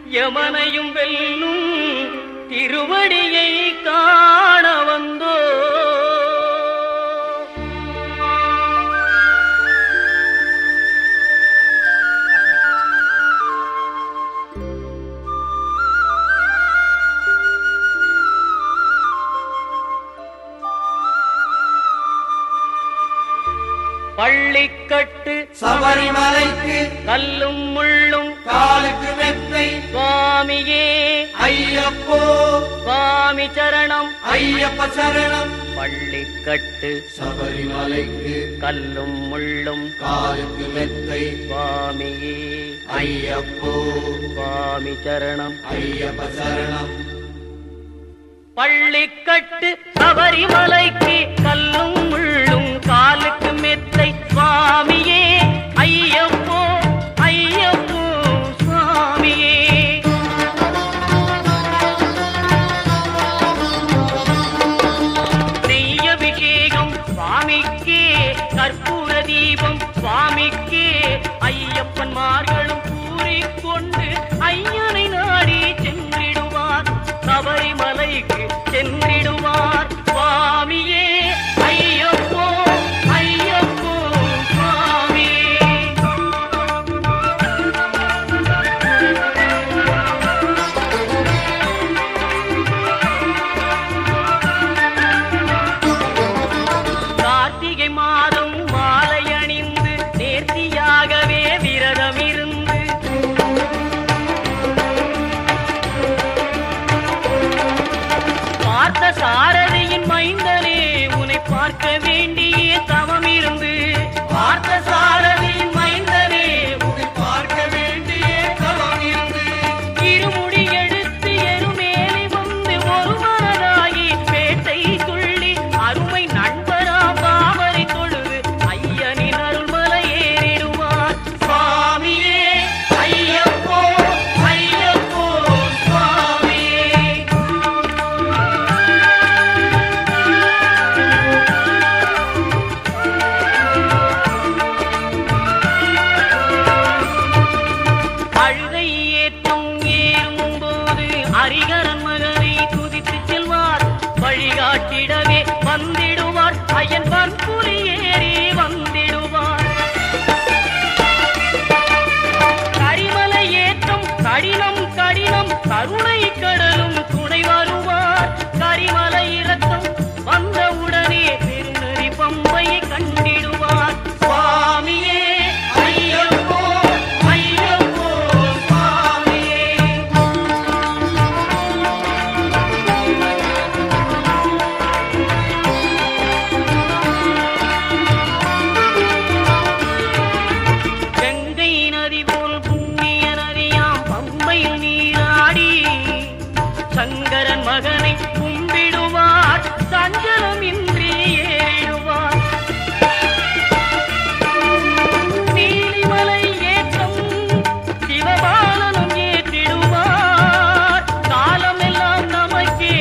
யமனையும் வெல்லும் திருவடியை காண வந்தோ பள்ளிக்கட்டு சபரிமலைக்கு கல்லும் முள்ளும் காலுக்கு மெத்தை சுவாமியே ஐயப்போ சுவாமி சரணம் ஐயப்ப சரணம் பள்ளிக்கட்டு சபரிமலைக்கு கல்லும் முள்ளும் காலுக்கு மெத்தை சுவாமியே ஐயப்போ சுவாமி சரணம் ஐயப்ப சரணம் பள்ளிக்கட்டு சபரிமலைக்கு கல்லும் முள்ளும் காலுக்கு மெத்தை சுவாமியே ஐயப்போ ஐயப்போ சுவாமியே நெய்யபிஷேகம் சுவாமிக்கே கற்பூர தீபம் சுவாமிக்கே ஐயப்பன்மார்களும் கூறிக்கொண்டு ஐயனை நாடி சென்றிடுவார் சபரிமலைக்கு சென்றிடுவார் சுவாமியே ஐயப்போ ஐயப்போ சுவாமியே கார்த்திகை மாதம் மாலை அணிந்து நேர்த்தியாகவே விரதம் இருந்து பார்த்த சாரதியின் மைந்தனே உன்னை பார்க்க வேண்டிய தவம் இருந்து பார்த்த சாரதியின் மைந்தனே உன்னை பார்க்க வேண்டிய தவம் இருந்து இருமுடி எடுத்து எருமேலி வந்து ஒரு மனதாகி பேட்டை துள்ளி அருமை நண்பரா பாவரை தொழுது ஐயனின் அருள்மலை ஏறிடுவார் சுவாமியே ஐயப்போ ஐயப்போ சுவாமியே அழுகை ஏற்றும் ஏறும் போது அரிகரன் மகனை துதித்து செல்வார் வழிகாட்டிடவே வந்திடுவார் ஐயன் பற்புலி ஏறி வந்திடுவார் கரிமலை ஏற்றம் கடினம் கடினம் கருணை கடலும் துணை வருவார் கரிமலை இறக்கம் வந்தவுடனே திருநெறி பம்பையை கண்டிடுவார் சுவாமியே ஐயப்போ ஐயப்போ சுவாமியே கங்கை நதி போல் புண்ணிய நதியாம் பம்பையில் நீராடி சங்கரன் மகனை கும்பிடுவார் சஞ்சலம் இன்றி ஏறிடுவார் நீலிமலை ஏற்றம் சிவபாலனும் ஏற்றிடுவார் காலமெல்லாம் நமக்கே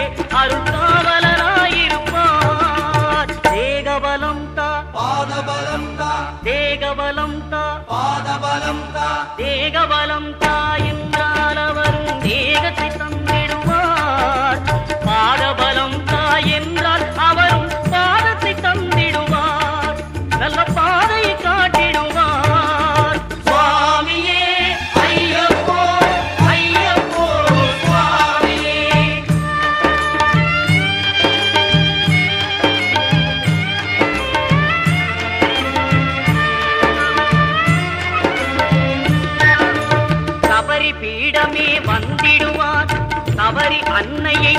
அருள்காவலராயிருப்பார் தேகபலம் தா பாதபலம் தா தேகபலம் தா பாதபலம் தா தேகபலம் தாயென்றால் அவரும் தேகத்தை தந்திடுவார் பாதபலம் தாயென்றால் அவரும் பாதத்தை தந்திடுவார் நல்ல பாதையை காட்டிடுவார் சுவாமியே ஐயப்போ ஐயப்போ சுவாமியே சபரி பீடமே வந்திடுவார் சபரி அன்னையை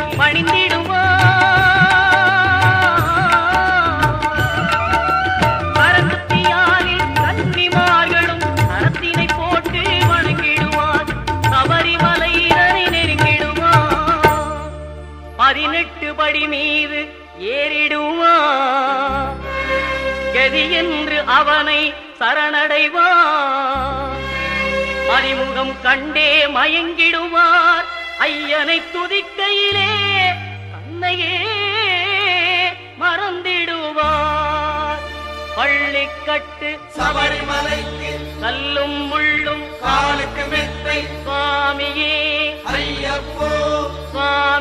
பணிந்திடுவார் பரமத்தியாரில் கன்னிமார்களும் கரத்தினை போட்டு வணங்கிடுவார் சபரிமலையினரை நெருங்கிடுவார் பதினெட்டு படி மீது ஏறிடுவார் கதி என்று அவனை சரணடைவார் அறிமுகம் கண்டே மயங்கிடுவார் ஐயனை துதிக்கையிலே தன்னையே மறந்திடுவார் பள்ளிக்கட்டு சபரிமலைக்கு கல்லும் முள்ளும் காலுக்கு மெத்தை சுவாமியே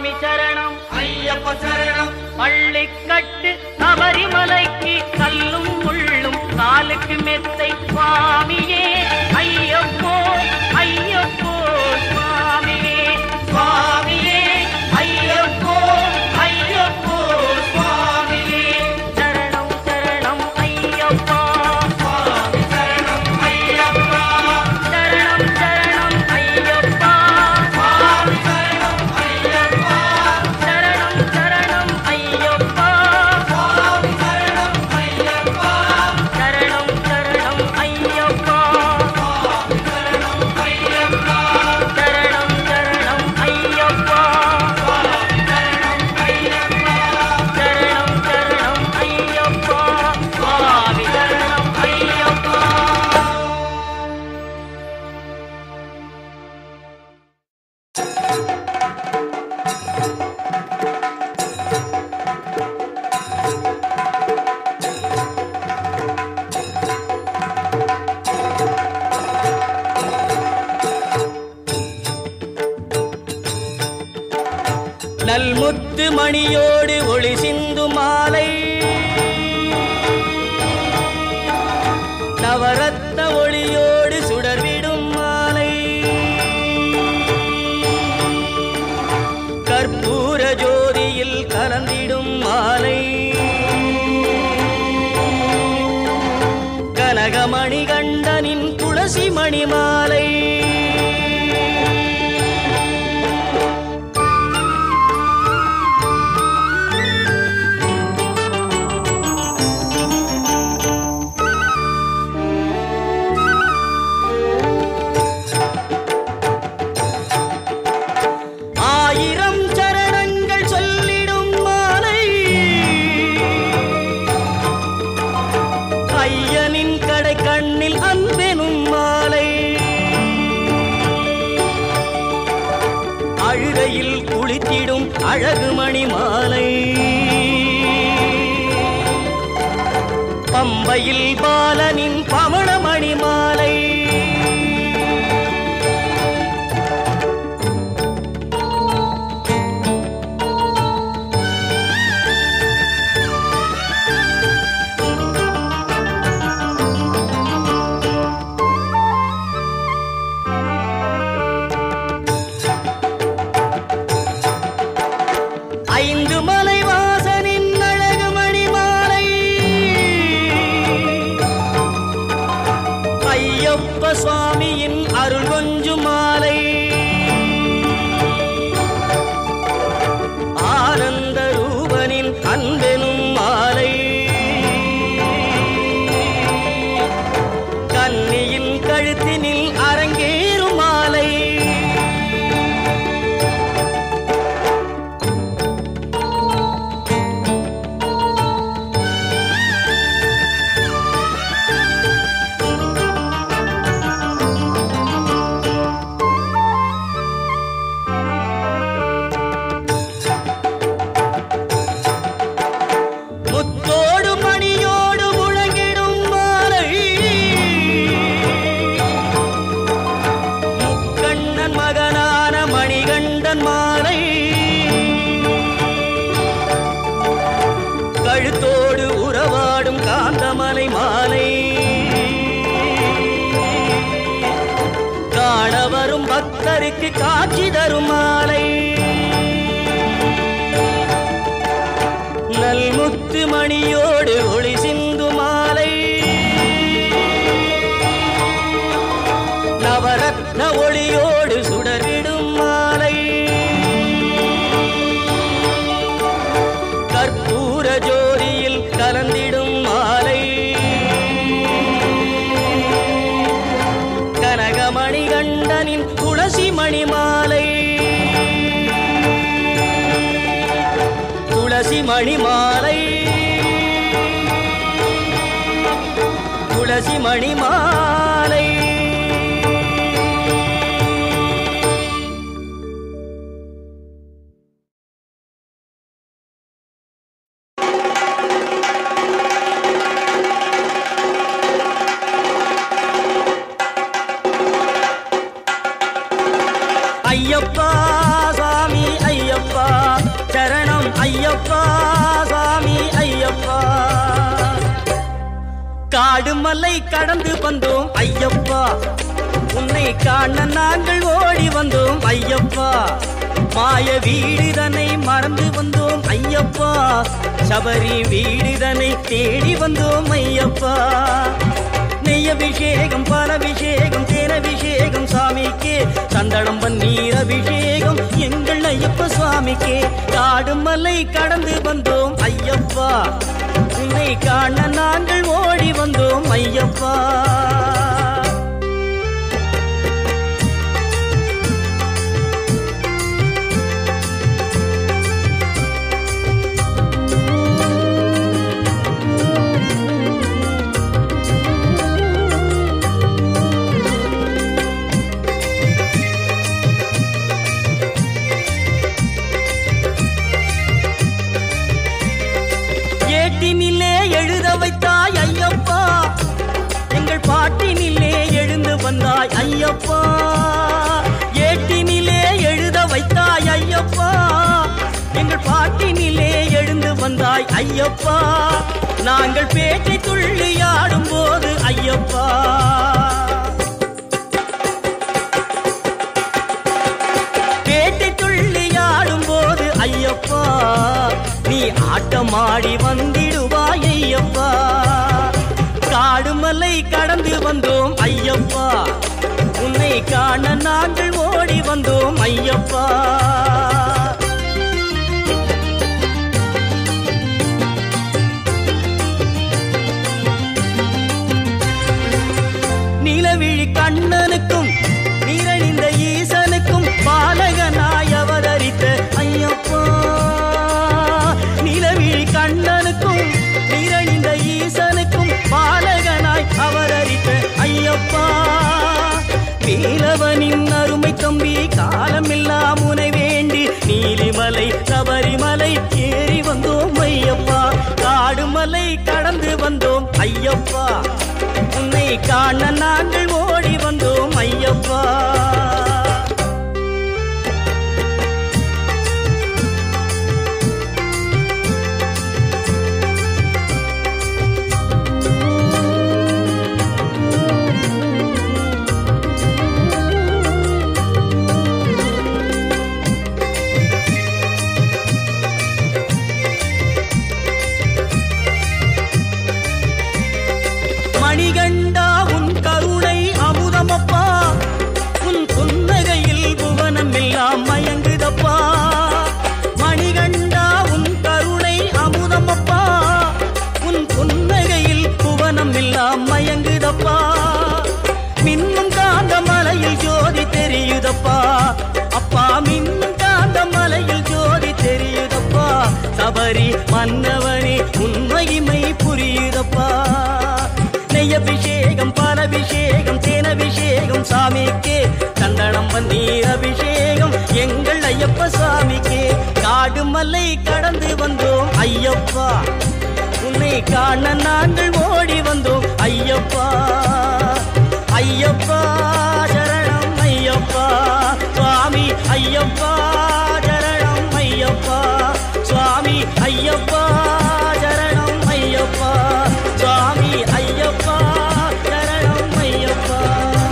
சுவாமி சரணம் ஐயப்ப சரணம் பள்ளிக்கட்டு சபரிமலைக்கு கல்லும் முள்ளும் காலுக்கு மெத்தை சுவாமியே ஐயப்போ ஐயப்போ சுவாமியே சுவாமியே ஐயப்போ ஐயப்போ சுவாமியே சரணம் சரணம் ஐயப்பா சுவாமி சரணம் ஐயப்பா சரணம் சரணம் ஐயப்பா சுவாமி சரணம் ஐயப்பா சரணம் சரணம் ஐயப்பா சுவாமி சரணம் ஐயப்பா சரணம் சரணம் ஐயப்பா சுவாமி சரணம் ஐயப்பா சரணம் சரணம் ஐயப்பா சுவாமி சரணம் ஐயப்பா சரணம் சரணம் ஐயப்பா சுவாமி சரணம் ஐயப்பா நல்முத்து மணியோடு ஒளி சிந்து மாலை நவரத்ன ஒளியோடு சுடர்விடும் மாலை கற்பூர ஜோதியில் கலந்திடும் மாலை கனகமணி கண்டனின் துளசி மணி மாலை ஆயிரம் சரணங்கள் சொல்லிடும் மாலை ஐயனின் கடை கண்ணில் அன்பெனும் மாலை அழுகையில் குளித்திடும் அழகு மணி மாலை பம்பையில் பாலனின் பவளமணி மாலை ஐந்து மலை வாசனின் அழகு மணி மாலை ஐயப்ப சுவாமியின் அருள் கொஞ்சும் மாலை ஆனந்த ரூபனின் அன்பெனும் மாலை கன்னியின் கழுத்தினில் அரங்கேறும் மாலை முத்தோடு மணியோடு முழங்கிடும் மாலை முக்கண்ணன் மகனான மணிகண்டன் மாலை கழுத்தோடு உறவாடும் காந்தமலை மாலை காண வரும் பக்தருக்கு காட்சி தரும் மாலை நல்முத்து மணியோடு ஒளி சிந்து மாலை நவரத்ன ஒளியோடு சுடர்விடும் மாலை கற்பூர ஜோதியில் கலந்திடும் மாலை கனகமணி கண்டனின் துளசி மணி மாலை துளசி மணி மாலை துளசி மணி மாலை ஐயப்பா சுவாமி ஐயப்பா ஐயப்பா சாமி ஐயப்பா காடு மலை கடந்து வந்தோம் ஐயப்பா உன்னை காண நாங்கள் ஓடி வந்தோம் ஐயப்பா மாய வீடுதனை மறந்து வந்தோம் ஐயப்பா சபரி வீடுதனை தேடி வந்தோம் ஐயப்பா நெய் அபிஷேகம் பால் அபிஷேகம் தேன் அபிஷேகம் சாமிக்கே சந்தனம் பன்னீர் அபிஷேகம் எங்கள் ஐயப்ப சுவாமிக்கே காடு மலை கடந்து வந்தோம் ஐயப்பா உன்னை காண நாங்கள் ஓடி வந்தோம் ஐயப்பா ஏட்டினிலே எழுத வைத்தாய் ஐயப்பா எங்கள் பாட்டினிலே எழுந்து வந்தாய் ஐயப்பா ஏட்டினிலே எழுத வைத்தாய் ஐயப்பா எங்கள் பாட்டினிலே எழுந்து வந்தாய் ஐயப்பா நாங்கள் பேட்டை துள்ளி ஆடும் போது ஐயப்பா பேட்டை துள்ளி ஆடும் போது ஐயப்பா நீ ஆட்டமாடி வந்திடுவாய் ஐயப்பா காடுமலை கடந்து வந்தோம் ஐயப்பா உன்னை காண நாங்கள் ஓடி வந்தோம் ஐயப்பா நிலவிழி கண்ணனுக்கும் நீரணிந்த ஈசனுக்கும் பாலகனாய் அவதரித்த ஐயப்பா நிலவிழி கண்ணனுக்கும் நீரணிந்த ஈசனுக்கும் பாலகனாய் அவதரித்த ஐயப்பா நீலவனின் அருமை தம்பி காலமெல்லாம் உனை வேண்டி நீலிமலை சபரிமலை ஏறி வந்தோம் ஐயப்பா காடுமலை கடந்து வந்தோம் ஐயப்பா உன்னை காண நாங்கள் ஓடி வந்தோம் ஐயப்பா மணிகண்டா உன் கருணை அமுதமப்பா உன் புன்னகையில் புவனம் எல்லாம் மயங்குதப்பா மணிகண்டா உன் கருணை அமுதமப்பா உன் புன்னகையில் புவனம் எல்லாம் மயங்குதப்பா மின்னும் காந்த மலையில் ஜோதி தெரியுதப்பா அப்பா மின்னும் காந்த மலையில் ஜோதி தெரியுதப்பா சபரி மன்னவனே உன் மகிமை புரியுதப்பா நெய் அபிஷேகம் பால் அபிஷேகம் தேன் அபிஷேகம் சாமிக்கே சந்தனம் பன்னீர் அபிஷேகம் எங்கள் ஐயப்ப சாமிக்கே காடு மலை கடந்து வந்தோம் ஐயப்பா உன்னை காண நாங்கள் ஓடி வந்தோம் ஐயப்பா ஐயப்பா சரணம் ஐயப்பா சுவாமி ஐயப்பா சரணம் ஐயப்பா சுவாமி ஐயப்பா சரணம் ஐயப்பா சுவாமி ஐயப்பா சரணம் ஐயப்பா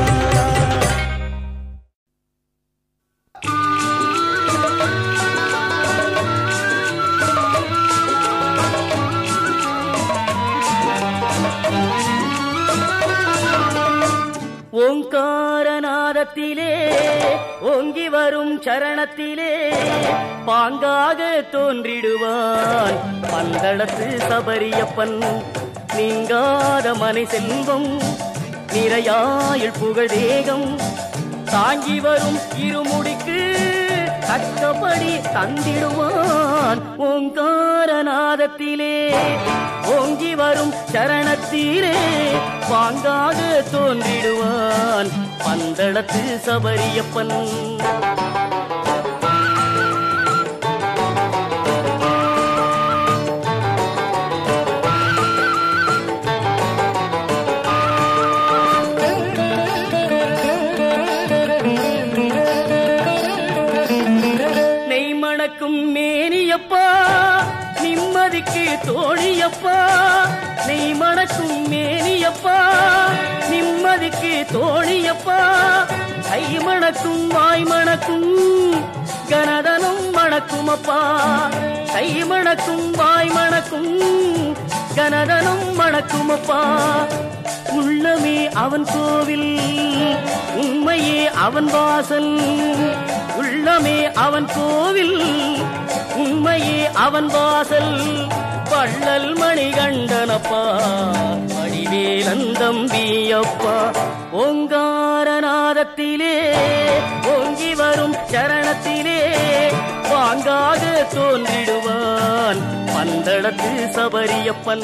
ஓங்காரநாதத்திலே ஓங்கி வரும் சரணத்திலே பாங்காக தோன்றிடுவான் பந்தளத்து சபரியப்பன் நீங்காத மனை செல்வம் நிறையாயுள் புகழ் தேகம் தாங்கி வரும் இருமுடிக்கு தக்கபடி தந்திடுவான் ஓங்காரநாதத்திலே ஓங்கி வரும் சரணத்திலே பாங்காக தோன்றிடுவான் பந்தளத்து சபரியப்பன் நெய் மணக்கும் மேனியப்பா தோழியப்பா கை மணக்கும் வாய் மணக்கும் கனதனும் மணக்கும் அப்பா கை மணக்கும் வாய் மணக்கும் கனதனும் மணக்கும் அப்பா உள்ளமே அவன் கோவில் உண்மையே அவன் வாசல் உள்ளமே அவன் கோவில் உண்மையே அவன் வாசல் வள்ளல் மணிகண்டனப்பா வடிவேலந்தம்பியப்பா ஓங்காரநாதத்திலே ஓங்கி வரும் சரணத்திலே வாங்காக தோன்றிடுவான் பந்தளத்து சபரியப்பன்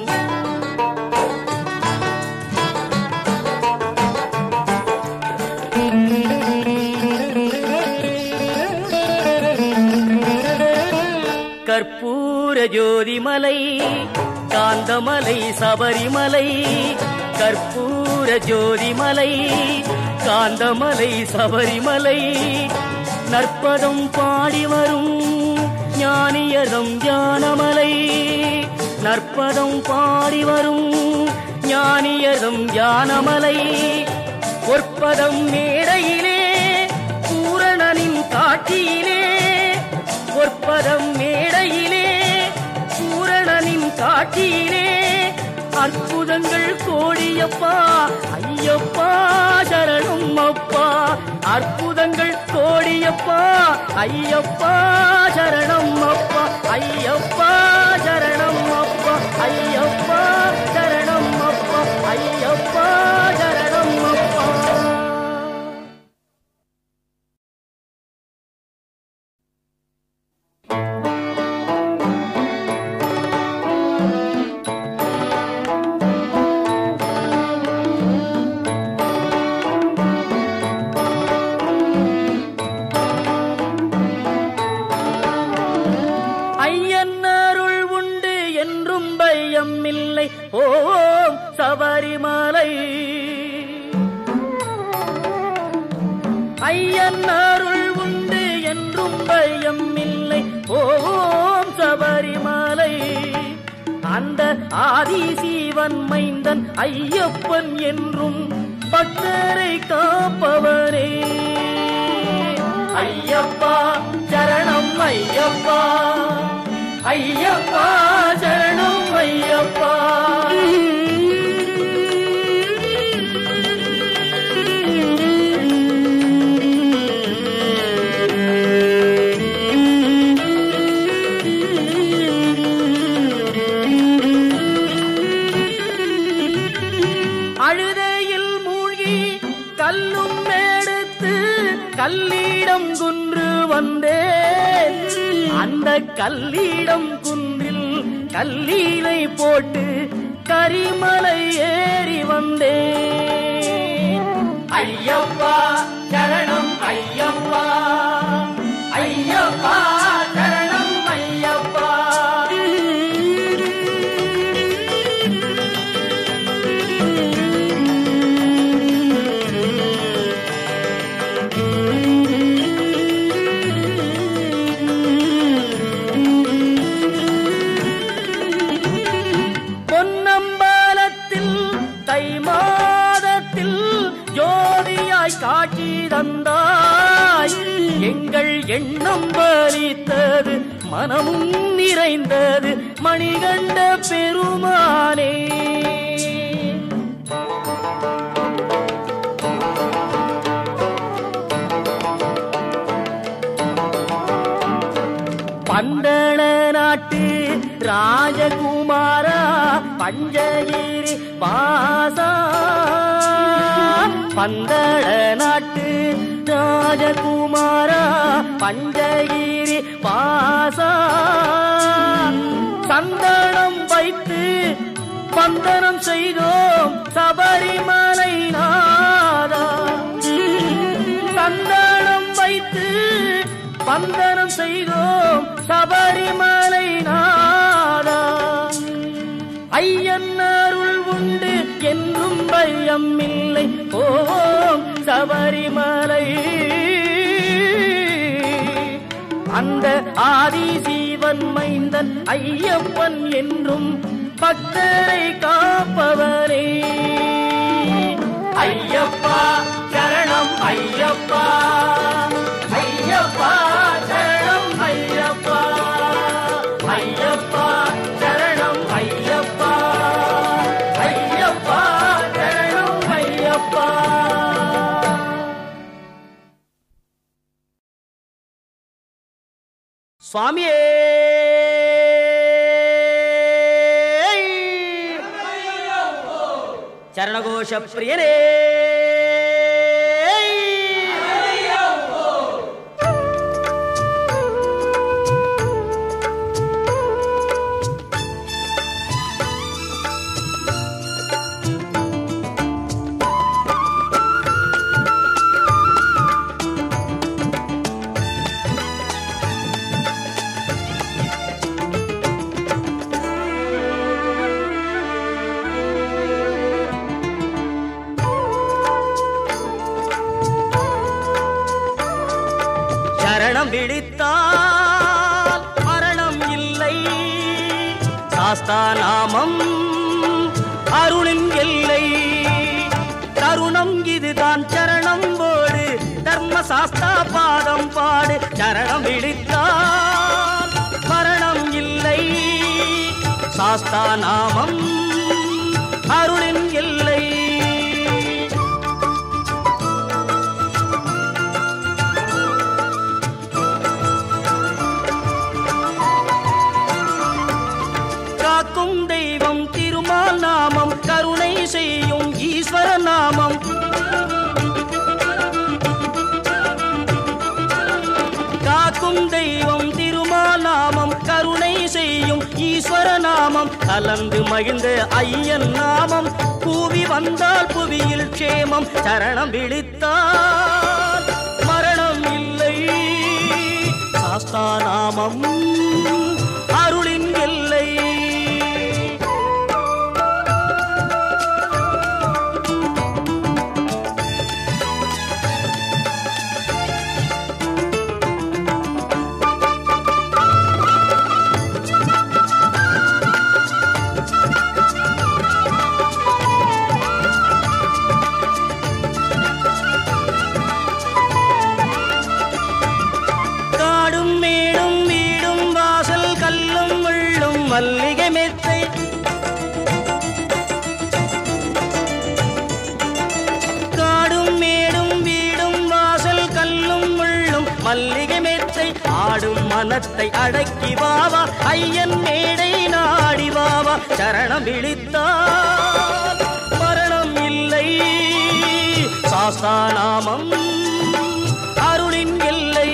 கற்பூர ஜோதிமலை காந்தமலை சபரிமலை கற்பூர ஜோதிமலை காந்தமலை சபரிமலை நற்பதம் பாடி வரும் ஞானியதம் தியானமலை நற்பதம் பாடி வரும் ஞானியதம் தியானமலை பொற்பதம் மேடையிலே பூரணனின் காட்சியிலே பொற்பதம் மேடையிலே பூரணனின் காட்சியிலே அற்புதங்கள் கோடியப்பா ஐயப்பா சரணம் அப்பா அற்புதங்கள் கோடியப்பா ஐயப்பா சரணம் அப்பா ஐயப்பா சரணம் அப்பா ஐயப்பா சரணம் அப்பா ஐயப்பா சரணம் அப்பா ஐயன் அருள் உண்டு என்றும் பயம் இல்லை ஓம் சபரிமலை ஐயன் அருள் உண்டு என்றும் பயம் இல்லை ஓம் சபரிமலை அந்த ஆதி சீவன் மைந்தன் ஐயப்பன் என்றும் பக்தரை காப்பவரே ஐயப்பா சரணம் ஐயப்பா ஐயப்பா சரணம் ஐயப்பா அழுதையில் மூழ்கி கல்லும் எடுத்து கல்லிடம் குன்று வந்தேன் அந்த கல்லிடம் குன்றில் கல்லீலை போட்டு கரிமலை ஏறி வந்தேன் ஐயப்பா சரணம் ஐயப்பா ஐயப்பா சரணம் ஐயப்பா பொன்னம்பலத்தில் தை மாதத்தில் ஜோதியாய் காட்சி தந்தாய் எங்கள் எண்ணம் பலித்தது மனமும் நிறைந்தது மணிகண்ட பெருமானே பந்தள நாட்டு ராஜகுமாரா பஞ்சகிரி வாசா பந்தள நாட்டு ராஜகுமாரா பஞ்சகிரி வாசா சந்தனம் வைத்து வந்தனம் செய்தோம் சபரிமலை நாதா சந்தனம் வைத்து வந்தனம் செய்தோம் சபரிமலை நாதா ஐயன் அருள் உண்டு என்றும் பயம் இல்லை ஓம் சபரிமலை அந்த ஆதி சீவன் மைந்தன் ஐயப்பன் என்றும் பக்தரை காப்பவரே ஐயப்பா சரணம் ஐயப்பா ஐயப்பா சரணம் ஐயப்பா ஐயப்பா சரணம் ஐயப்பா ஐயப்பா சரணம் ஐயப்பா சுவாமியே சரணகோஷ பிரியனே சரணம் விழித்தால் மரணம் இல்லை சாஸ்தா நாமம் அருளின் எல்லை தருணம் இதுதான் சரணம் போடு தர்ம சாஸ்தா பாதம் பாடு சரணம் விழித்தால் மரணம் இல்லை சாஸ்தா நாமம் அருளின் எல்லை காக்கும் தெய்வம் திருமால் நாமம் கருணை செய்யும் ஈஸ்வர நாமம் காக்கும் தெய்வம் திருமால் நாமம் கருணை செய்யும் ஈஸ்வர நாமம் கலந்து மகிழ்ந்த ஐயன் நாமம் கூவி வந்தால் புவியில் க்ஷேமம் சரணம் விழித்தால் மரணம் இல்லை சாஸ்தா நாமம் அருளின் எல்லை காடும் மேடும் வீடும் வாசல் கல்லும் முள்ளும் மல்லிகை மெத்தை காடும் மேடும் வீடும் வாசல் கல்லும் முள்ளும் மல்லிகை மெத்தை ஆடும் மனத்தை அடக்கி வாவா ஐயன் மேடை நாடி வாவா சரணம் விழித்தால் மரணம் இல்லை சாஸ்தா நாமம் அருளின் எல்லை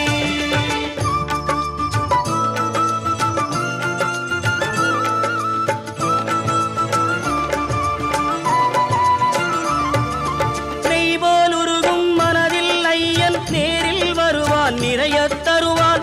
நெய் போல் உருகும் மனதில் ஐயன் நேரில் வருவான் நிறைய தருவான்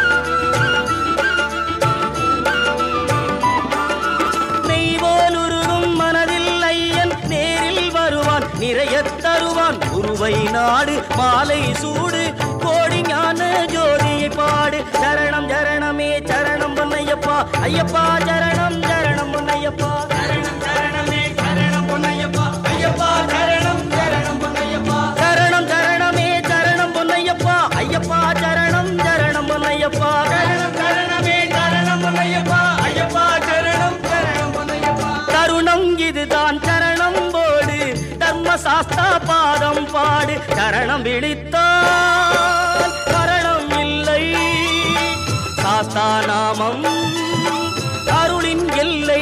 நெய் போல் உருகும் மனதில் ஐயன் நேரில் வருவான் நிறைய தருவான் குருவை நாடு மாலை சூடு கோடி ஞான ஜோதியை பாடு சரணம் சரணமே சரணம் பொன்னையப்பா ஐயப்பா சரணம் சரணம் பொன்னையப்பா சரணம் சரணமே சரணம் பொன்னையப்பா ஐயப்பா சரணம் சரணம் பொன்னையப்பா சரணம் சரணமே சரணம் பொன்னையப்பா ஐயப்பா சரணம் சரணம் பொன்னையப்பா சரணம் சரணமே சரணம் பொன்னையப்பா ஐயப்பா சரணம் சரணம் பொன்னையப்பா தருணம் இதுதான் சரணம் போடு தர்ம சாஸ்தா பாதம் பாடு சரணம் விழித்தால் மரணம் இல்லை சாஸ்தா நாமம் அருளின் எல்லை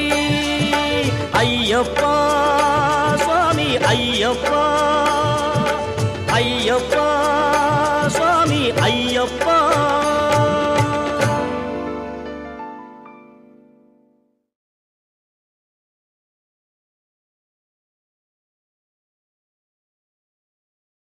ஐயப்பா சுவாமி ஐயப்பா ஐயப்பா